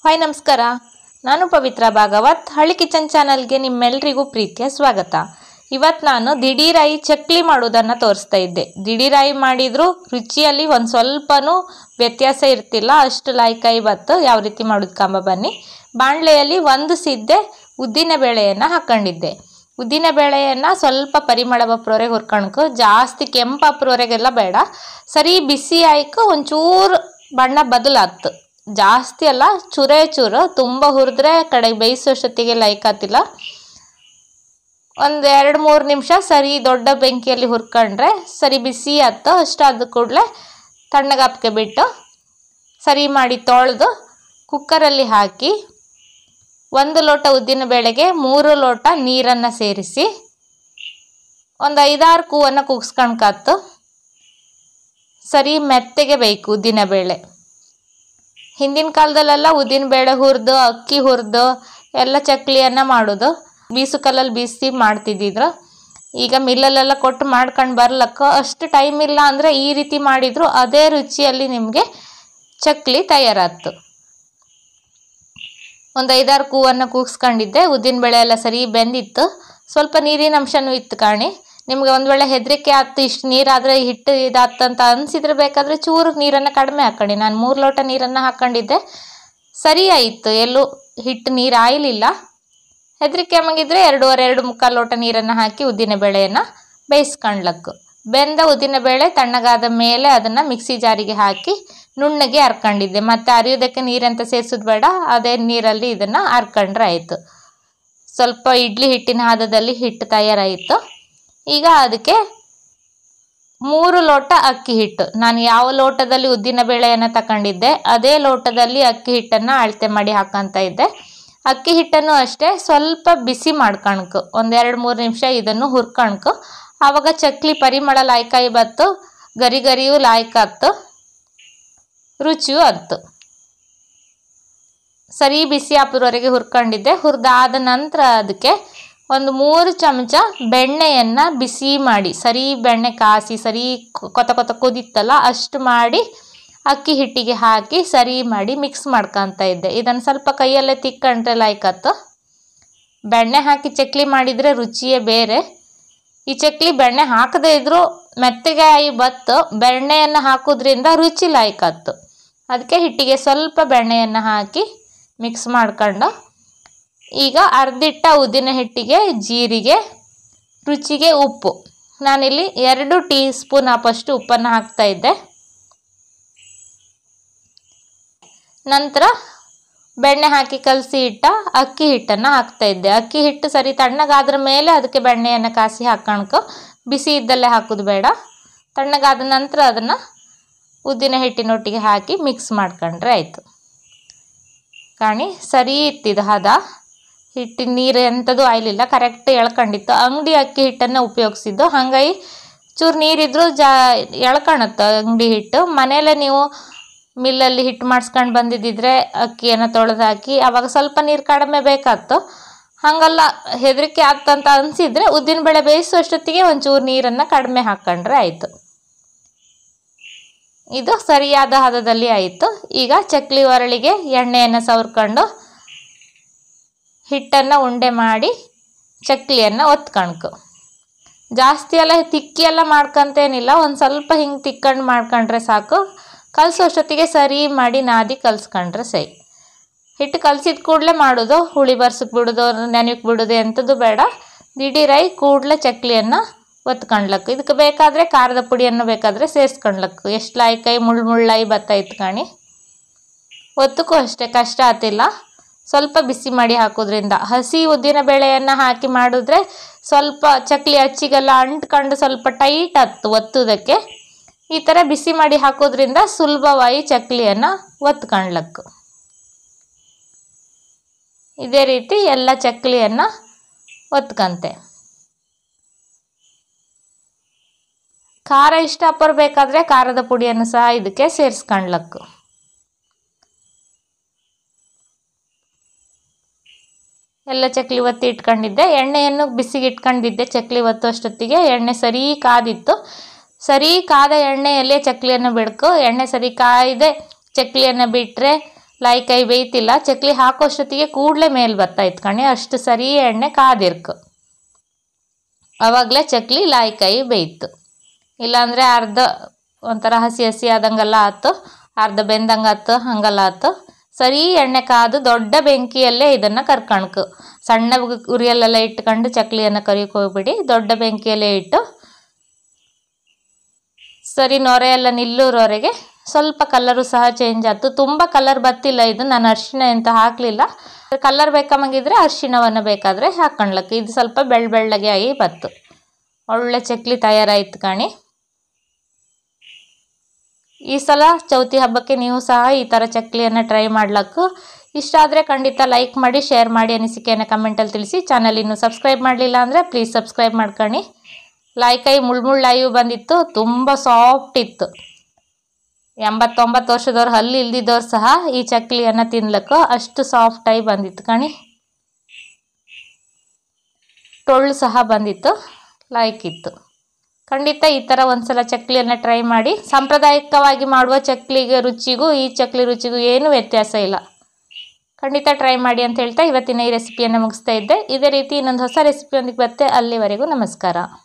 hi ನಮಸ್ಕಾರ ನಾನು ಪವಿತ್ರ ಭಾಗವತ್ ಹಳ್ಳಿ ಕಿಚನ್ ಚಾನಲ್ಗೆ ನಿಮ್ಮೆಲ್ರಿಗೂ ಪ್ರೀತಿಯ ಸ್ವಾಗತ ಇವತ್ತು ನಾನು ದಿಢೀರಾಯಿ ಚಕ್ಲಿ ಮಾಡೋದನ್ನು ತೋರಿಸ್ತಾ ಇದ್ದೆ ದಿಢೀರಾಯಿ ಮಾಡಿದರೂ ರುಚಿಯಲ್ಲಿ ಒಂದು ಸ್ವಲ್ಪನೂ ವ್ಯತ್ಯಾಸ ಇರ್ತಿಲ್ಲ ಅಷ್ಟು ಲಾಯ್ಕಾಯಿ ಬತ್ತು ಯಾವ ರೀತಿ ಮಾಡೋದು ಕಂಬ ಬನ್ನಿ ಬಾಣಲೆಯಲ್ಲಿ ಒಂದು ಸಿದ್ದೆ ಉದ್ದಿನ ಬೇಳೆಯನ್ನು ಹಾಕ್ಕೊಂಡಿದ್ದೆ ಉದ್ದಿನ ಬೇಳೆಯನ್ನು ಸ್ವಲ್ಪ ಪರಿಮಳ ಬಪ್ಪರವರೆಗೆ ಹುರ್ಕೊಳ್ಕು ಜಾಸ್ತಿ ಕೆಂಪಪ್ಪರವರೆಗೆಲ್ಲ ಬೇಡ ಸರಿ ಬಿಸಿ ಆಯ್ಕೆ ಒಂಚೂರು ಬಣ್ಣ ಬದಲಾತು ಜಾಸ್ತಿ ಅಲ್ಲ ಚೂರೇ ಚೂರು ತುಂಬ ಹುರಿದ್ರೆ ಕಡೆಗೆ ಬೇಯಿಸೋಷ್ಟೊತ್ತಿಗೆ ಲೈಕ್ ಆತಿಲ್ಲ ಒಂದು ಎರಡು ಮೂರು ನಿಮಿಷ ಸರಿ ದೊಡ್ಡ ಬೆಂಕಿಯಲ್ಲಿ ಹುರ್ಕೊಂಡ್ರೆ ಸರಿ ಬಿಸಿ ಆಯ್ತು ಅಷ್ಟಾದ ಕೂಡಲೇ ತಣ್ಣಗಾಪ್ಕೆ ಬಿಟ್ಟು ಸರಿ ಮಾಡಿ ತೊಳೆದು ಕುಕ್ಕರಲ್ಲಿ ಹಾಕಿ ಒಂದು ಲೋಟ ಉದ್ದಿನ ಬೇಳೆಗೆ ಮೂರು ಲೋಟ ನೀರನ್ನು ಸೇರಿಸಿ ಒಂದು ಐದಾರು ಕೂವನ್ನು ಕೂಗಿಸ್ಕೊಳ್ಕಾತು ಸರಿ ಮೆತ್ತಗೆ ಬೇಕು ಉದ್ದಿನ ಬೇಳೆ ಹಿಂದಿನ ಕಾಲದಲ್ಲೆಲ್ಲ ಉದ್ದಿನ ಬೇಳೆ ಹುರಿದು ಅಕ್ಕಿ ಹುರಿದು ಎಲ್ಲ ಚಕ್ಲಿಯನ್ನು ಮಾಡೋದು ಬೀಸು ಕಲ್ಲಲ್ಲಿ ಬೀಸಿ ಮಾಡ್ತಿದ್ದಿದ್ರು ಈಗ ಮಿಲ್ಲಲ್ಲೆಲ್ಲ ಕೊಟ್ಟು ಮಾಡ್ಕೊಂಡು ಬರ್ಲಕ್ಕ ಅಷ್ಟು ಟೈಮ್ ಇಲ್ಲ ಅಂದರೆ ಈ ರೀತಿ ಮಾಡಿದ್ರು ಅದೇ ರುಚಿಯಲ್ಲಿ ನಿಮಗೆ ಚಕ್ಲಿ ತಯಾರಾಯ್ತು ಒಂದು ಐದಾರು ಕೂವನ್ನು ಕೂಗಿಸ್ಕೊಂಡಿದ್ದೆ ಉದ್ದಿನ ಬೇಳೆ ಎಲ್ಲ ಸರಿ ಬೆಂದಿತ್ತು ಸ್ವಲ್ಪ ನೀರಿನ ಅಂಶನೂ ಇತ್ತು ಕಾಣಿ ನಿಮ್ಗೆ ಒಂದು ವೇಳೆ ಹೆದರಿಕೆ ಆಯ್ತು ಇಷ್ಟು ನೀರಾದರೆ ಹಿಟ್ಟು ಇದಾತಂತ ಅನಿಸಿದ್ರೆ ಬೇಕಾದರೆ ಚೂರು ನೀರನ್ನು ಕಡಿಮೆ ಹಾಕ್ಕೊಂಡು ನಾನು ಮೂರು ಲೋಟ ನೀರನ್ನು ಹಾಕ್ಕೊಂಡಿದ್ದೆ ಸರಿ ಆಯಿತು ಎಲ್ಲೂ ಹಿಟ್ಟು ನೀರು ಆಯಲಿಲ್ಲ ಹೆದರಿಕೆ ಅಮ್ಮಗಿದ್ರೆ ಎರಡೂವರೆ ಎರಡು ಮುಕ್ಕಾಲು ಲೋಟ ನೀರನ್ನು ಹಾಕಿ ಉದ್ದಿನ ಬೇಳೆಯನ್ನು ಬೇಯಿಸ್ಕೊಂಡ್ಲಕ್ಕು ಬೆಂದ ಉದ್ದಿನ ಬೇಳೆ ತಣ್ಣಗಾದ ಮೇಲೆ ಅದನ್ನು ಮಿಕ್ಸಿ ಜಾರಿಗೆ ಹಾಕಿ ನುಣ್ಣಗೆ ಹರ್ಕೊಂಡಿದ್ದೆ ಮತ್ತು ಅರಿಯೋದಕ್ಕೆ ನೀರಂತ ಸೇರಿಸೋದು ಬೇಡ ಅದೇ ನೀರಲ್ಲಿ ಇದನ್ನು ಹರ್ಕೊಂಡ್ರೆ ಆಯಿತು ಸ್ವಲ್ಪ ಇಡ್ಲಿ ಹಿಟ್ಟಿನ ಹದದಲ್ಲಿ ಹಿಟ್ಟು ತಯಾರಾಯಿತು ಈಗ ಅದಕ್ಕೆ ಮೂರು ಲೋಟ ಅಕ್ಕಿ ಹಿಟ್ಟು ನಾನು ಯಾವ ಲೋಟದಲ್ಲಿ ಉದ್ದಿನ ಬೇಳೆಯನ್ನು ತಗೊಂಡಿದ್ದೆ ಅದೇ ಲೋಟದಲ್ಲಿ ಅಕ್ಕಿ ಹಿಟ್ಟನ್ನು ಅಳತೆ ಮಾಡಿ ಹಾಕಂತ ಇದ್ದೆ ಅಕ್ಕಿ ಹಿಟ್ಟನ್ನು ಅಷ್ಟೇ ಸ್ವಲ್ಪ ಬಿಸಿ ಮಾಡ್ಕಣ್ಕು ಒಂದೆರಡು ಮೂರು ನಿಮಿಷ ಇದನ್ನು ಹುರ್ಕಣ್ಕು ಆವಾಗ ಚಕ್ಲಿ ಪರಿಮಳ ಲಾಯ್ಕಾಯಿ ಬತ್ತು ಗರಿ ಗರಿಯೂ ಲಾಯ್ಕಾತ್ತು ರುಚಿಯೂ ಅತ್ತು ಸರಿ ಬಿಸಿ ಹಾಪುರವರೆಗೆ ಹುರ್ಕೊಂಡಿದ್ದೆ ಹುರಿದಾದ ನಂತರ ಅದಕ್ಕೆ ಒಂದು ಮೂರು ಚಮಚ ಬೆಣ್ಣೆಯನ್ನು ಬಿಸಿ ಮಾಡಿ ಸರಿ ಬೆಣ್ಣೆ ಕಾಸಿ ಸರಿ ಕೊತ ಕೊತ ಕುದಿತ್ತಲ್ಲ ಅಷ್ಟು ಮಾಡಿ ಅಕ್ಕಿ ಹಿಟ್ಟಿಗೆ ಹಾಕಿ ಸರಿ ಮಾಡಿ ಮಿಕ್ಸ್ ಮಾಡ್ಕೊತ ಇದ್ದೆ ಇದನ್ನು ಸ್ವಲ್ಪ ಕೈಯಲ್ಲೇ ತಿಕ್ಕೊಂಡ್ರೆ ಲಾಯ್ಕತ್ತು ಬೆಣ್ಣೆ ಹಾಕಿ ಚಕ್ಲಿ ಮಾಡಿದರೆ ರುಚಿಯೇ ಬೇರೆ ಈ ಚಕ್ಲಿ ಬೆಣ್ಣೆ ಹಾಕದೇ ಇದ್ದರೂ ಮೆತ್ತಗೆ ಆಗಿ ಬತ್ತು ಬೆಣ್ಣೆಯನ್ನು ಹಾಕೋದ್ರಿಂದ ರುಚಿ ಲಾಯ್ಕತ್ತು ಅದಕ್ಕೆ ಹಿಟ್ಟಿಗೆ ಸ್ವಲ್ಪ ಬೆಣ್ಣೆಯನ್ನು ಹಾಕಿ ಮಿಕ್ಸ್ ಮಾಡ್ಕೊಂಡು ಈಗ ಅರ್ಧಿಟ್ಟ ಉದ್ದಿನ ಹಿಟ್ಟಿಗೆ ಜೀರಿಗೆ ರುಚಿಗೆ ಉಪ್ಪು ನಾನಿಲ್ಲಿ ಎರಡು ಟೀ ಸ್ಪೂನ್ ಆಪಷ್ಟು ಉಪ್ಪನ್ನು ಹಾಕ್ತಾ ಇದ್ದೆ ನಂತರ ಬೆಣ್ಣೆ ಹಾಕಿ ಕಲಸಿ ಇಟ್ಟ ಅಕ್ಕಿ ಹಿಟ್ಟನ್ನು ಹಾಕ್ತಾ ಇದ್ದೆ ಅಕ್ಕಿ ಹಿಟ್ಟು ಸರಿ ತಣ್ಣಗಾದ್ರ ಮೇಲೆ ಅದಕ್ಕೆ ಬೆಣ್ಣೆಯನ್ನು ಕಾಸಿ ಹಾಕ್ಕೊಳ್ಕೊ ಬಿಸಿ ಇದ್ದಲ್ಲೇ ಹಾಕೋದು ಬೇಡ ತಣ್ಣಗಾದ ನಂತರ ಅದನ್ನು ಉದ್ದಿನ ಹಿಟ್ಟಿನೊಟ್ಟಿಗೆ ಹಾಕಿ ಮಿಕ್ಸ್ ಮಾಡ್ಕೊಂಡ್ರೆ ಆಯಿತು ಕಾಣಿ ಸರಿ ಇತ್ತಿದು ಹದ ಹಿಟ್ಟಿನ ನೀರು ಎಂಥದ್ದು ಆಯ್ಲಿಲ್ಲ ಕರೆಕ್ಟ್ ಎಳ್ಕೊಂಡಿತ್ತು ಅಂಗಡಿ ಅಕ್ಕಿ ಹಿಟ್ಟನ್ನು ಉಪಯೋಗಿಸಿದ್ದು ಹಾಗಾಗಿ ಚೂರು ನೀರಿದ್ರೂ ಜಾ ಎಳ್ಕೊಳತ್ತೆ ಅಂಗಡಿ ಹಿಟ್ಟು ಮನೇಲೆ ನೀವು ಮಿಲ್ಲಲ್ಲಿ ಹಿಟ್ಟು ಮಾಡಿಸ್ಕೊಂಡು ಬಂದಿದ್ದಿದ್ರೆ ಅಕ್ಕಿಯನ್ನು ತೊಳೆದು ಹಾಕಿ ಆವಾಗ ಸ್ವಲ್ಪ ನೀರು ಕಡಿಮೆ ಬೇಕಾತ್ತು ಹಾಗಲ್ಲ ಹೆದರಿಕೆ ಆಗ್ತಂತ ಅನಿಸಿದರೆ ಉದ್ದಿನಬೇಳೆ ಬೇಯಿಸೋಷ್ಟೊತ್ತಿಗೆ ಒಂಚೂರು ನೀರನ್ನು ಕಡಿಮೆ ಹಾಕ್ಕೊಂಡ್ರೆ ಆಯಿತು ಇದು ಸರಿಯಾದ ಹದದಲ್ಲಿ ಆಯಿತು ಈಗ ಚಕ್ಲಿ ಒರಳಿಗೆ ಎಣ್ಣೆಯನ್ನು ಸವರ್ಕೊಂಡು ಹಿಟ್ಟನ್ನು ಉಂಡೆ ಮಾಡಿ ಚಕ್ಲಿಯನ್ನು ಒತ್ಕಣ್ಕು ಜಾಸ್ತಿ ಎಲ್ಲ ತಿಕ್ಕಿ ಎಲ್ಲ ಮಾಡ್ಕೊಂತೇನಿಲ್ಲ ಒಂದು ಸ್ವಲ್ಪ ಹಿಂಗೆ ತಿಕ್ಕೊಂಡು ಮಾಡ್ಕೊಂಡ್ರೆ ಸಾಕು ಕಲಸೋಷ್ಟೊತ್ತಿಗೆ ಸರಿ ಮಾಡಿ ನಾದಿ ಕಲ್ಸ್ಕೊಂಡ್ರೆ ಸೈ ಹಿಟ್ಟು ಕಲಸಿದ ಕೂಡಲೇ ಮಾಡೋದು ಹುಳಿ ಬರ್ಸಕ್ಕೆ ಬಿಡೋದು ನೆನಕ್ಕೆ ಬಿಡೋದು ಎಂಥದ್ದು ಬೇಡ ದಿಢೀರಾಗಿ ಕೂಡಲೇ ಚಕ್ಲಿಯನ್ನು ಒತ್ಕೊಂಡ್ಲಕ್ಕು ಇದಕ್ಕೆ ಬೇಕಾದರೆ ಖಾರದ ಪುಡಿಯನ್ನು ಬೇಕಾದರೆ ಸೇರಿಸ್ಕೊಂಡ್ಲಕ್ಕು ಎಷ್ಟು ಲಾಯ್ಕಾಯಿ ಮುಳ್ಳು ಮುಳ್ಳಾಯಿ ಬತ್ತಾಯ್ತು ಕಾಣಿ ಒತ್ತಕ್ಕೂ ಅಷ್ಟೇ ಕಷ್ಟ ಆತಿಲ್ಲ ಸ್ವಲ್ಪ ಬಿಸಿ ಮಾಡಿ ಹಾಕೋದ್ರಿಂದ ಹಸಿ ಉದ್ದಿನ ಬೇಳೆಯನ್ನು ಹಾಕಿ ಮಾಡಿದ್ರೆ ಸ್ವಲ್ಪ ಚಕ್ಲಿ ಹಚ್ಚಿಗೆಲ್ಲ ಅಂಟ್ಕೊಂಡು ಸ್ವಲ್ಪ ಟೈಟ್ ಆಯ್ತು ಒತ್ತುವುದಕ್ಕೆ ಈ ಥರ ಬಿಸಿ ಮಾಡಿ ಹಾಕೋದ್ರಿಂದ ಸುಲಭವಾಗಿ ಚಕ್ಲಿಯನ್ನು ಒತ್ಕೊಂಡ್ಲಕ್ಕು ಇದೇ ರೀತಿ ಎಲ್ಲ ಚಕ್ಲಿಯನ್ನು ಒತ್ಕಂತೆ ಖಾರ ಇಷ್ಟಪಡಬೇಕಾದ್ರೆ ಖಾರದ ಪುಡಿಯನ್ನು ಸಹ ಇದಕ್ಕೆ ಸೇರಿಸ್ಕೊಂಡ್ಲಕ್ಕು ಎಲ್ಲ ಚಕ್ಲಿ ಒತ್ತಿ ಇಟ್ಕೊಂಡಿದ್ದೆ ಎಣ್ಣೆಯನ್ನು ಬಿಸಿಗೆ ಇಟ್ಕೊಂಡಿದ್ದೆ ಚಕ್ಲಿ ಒತ್ತುವಷ್ಟೊತ್ತಿಗೆ ಎಣ್ಣೆ ಸರಿ ಕಾದಿತ್ತು ಸರಿ ಕಾದ ಎಣ್ಣೆಯಲ್ಲೇ ಚಕ್ಲಿಯನ್ನು ಬಿಡ್ಕು ಎಣ್ಣೆ ಸರಿ ಕಾಯ್ದೆ ಚಕ್ಲಿಯನ್ನು ಬಿಟ್ಟರೆ ಲೈಕೈ ಬೇಯ್ತಿಲ್ಲ ಚಕ್ಲಿ ಹಾಕೋಷ್ಟೊತ್ತಿಗೆ ಕೂಡಲೇ ಮೇಲೆ ಬರ್ತಾ ಇತ್ತು ಕಣೆ ಅಷ್ಟು ಸರಿ ಎಣ್ಣೆ ಕಾದಿರ್ಕು ಆವಾಗಲೇ ಚಕ್ಲಿ ಲಾಯ್ಕಾಯಿ ಬೇಯ್ತು ಇಲ್ಲಾಂದರೆ ಅರ್ಧ ಒಂಥರ ಹಸಿ ಹಸಿ ಆದಂಗೆಲ್ಲ ಆಯ್ತು ಅರ್ಧ ಬೆಂದಂಗೆ ಆಯ್ತು ಹಂಗೆಲ್ಲ ಆಯ್ತು ಸರಿ ಎಣ್ಣೆ ಕಾದು ದೊಡ್ಡ ಬೆಂಕಿಯಲ್ಲೇ ಇದನ್ನು ಕರ್ಕಣ್ಕು ಸಣ್ಣ ಉರಿಯಲ್ಲೆಲ್ಲ ಇಟ್ಕೊಂಡು ಚಕ್ಲಿಯನ್ನು ಕರಿಯಕ್ಕೆ ಹೋಗ್ಬಿಡಿ ದೊಡ್ಡ ಬೆಂಕಿಯಲ್ಲೇ ಇಟ್ಟು ಸರಿ ನೊರೆ ಎಲ್ಲ ನಿಲ್ಲೂರವರೆಗೆ ಸ್ವಲ್ಪ ಕಲರು ಸಹ ಚೇಂಜ್ ಆಯ್ತು ತುಂಬ ಕಲರ್ ಬತ್ತಿಲ್ಲ ಇದು ನಾನು ಅರಿಶಿನ ಅಂತ ಹಾಕಲಿಲ್ಲ ಕಲರ್ ಬೇಕಮ್ಮಂಗಿದ್ರೆ ಅರಿಶಿಣವನ್ನು ಬೇಕಾದರೆ ಹಾಕ್ಕೊಳ್ಲಕ್ಕೆ ಇದು ಸ್ವಲ್ಪ ಬೆಳ್ಳ ಬೆಳ್ಳಗೆ ಆಗಿ ಬತ್ತು ಒಳ್ಳೆ ಚಕ್ಲಿ ತಯಾರಾಯ್ತು ಕಾಣಿ ಈ ಸಲ ಚೌತಿ ಹಬ್ಬಕ್ಕೆ ನೀವು ಸಹ ಈ ಥರ ಚಕ್ಲಿಯನ್ನು ಟ್ರೈ ಮಾಡ್ಲಕ್ಕು ಇಷ್ಟ ಆದರೆ ಖಂಡಿತ ಲೈಕ್ ಮಾಡಿ ಶೇರ್ ಮಾಡಿ ಅನಿಸಿಕೆಯನ್ನು ಕಮೆಂಟಲ್ಲಿ ತಿಳಿಸಿ ಚಾನಲ್ ಇನ್ನೂ ಸಬ್ಸ್ಕ್ರೈಬ್ ಮಾಡಲಿಲ್ಲ ಅಂದರೆ ಪ್ಲೀಸ್ ಸಬ್ಸ್ಕ್ರೈಬ್ ಮಾಡ್ಕೊಳ್ಳಿ ಲಾಯ್ಕಾಯಿ ಮುಳ್ಮುಳ್ಳಾಯು ಬಂದಿತ್ತು ತುಂಬ ಸಾಫ್ಟ್ ಇತ್ತು ಎಂಬತ್ತೊಂಬತ್ತು ವರ್ಷದವ್ರು ಹಲ್ಲಿ ಇಲ್ದಿದ್ದವ್ರು ಸಹ ಈ ಚಕ್ಲಿಯನ್ನು ತಿನ್ಲಕ್ಕೂ ಅಷ್ಟು ಸಾಫ್ಟಾಗಿ ಬಂದಿತ್ತು ಕಣಿ ಟೊಳ್ಳು ಸಹ ಬಂದಿತ್ತು ಲಾಯ್ಕಿತ್ತು ಖಂಡಿತ ಈ ಥರ ಒಂದ್ಸಲ ಚಕ್ಲಿಯನ್ನು ಟ್ರೈ ಮಾಡಿ ಸಾಂಪ್ರದಾಯಿಕವಾಗಿ ಮಾಡುವ ಚಕ್ಲಿಗೆ ರುಚಿಗೂ ಈ ಚಕ್ಲಿ ರುಚಿಗೂ ಏನೂ ವ್ಯತ್ಯಾಸ ಇಲ್ಲ ಖಂಡಿತ ಟ್ರೈ ಮಾಡಿ ಅಂತ ಹೇಳ್ತಾ ಇವತ್ತಿನ ಈ ರೆಸಿಪಿಯನ್ನು ಮುಗಿಸ್ತಾ ಇದ್ದೆ ಇದೇ ರೀತಿ ಇನ್ನೊಂದು ಹೊಸ ರೆಸಿಪಿಯೊಂದಿಗೆ ಬರುತ್ತೆ ಅಲ್ಲಿವರೆಗೂ ನಮಸ್ಕಾರ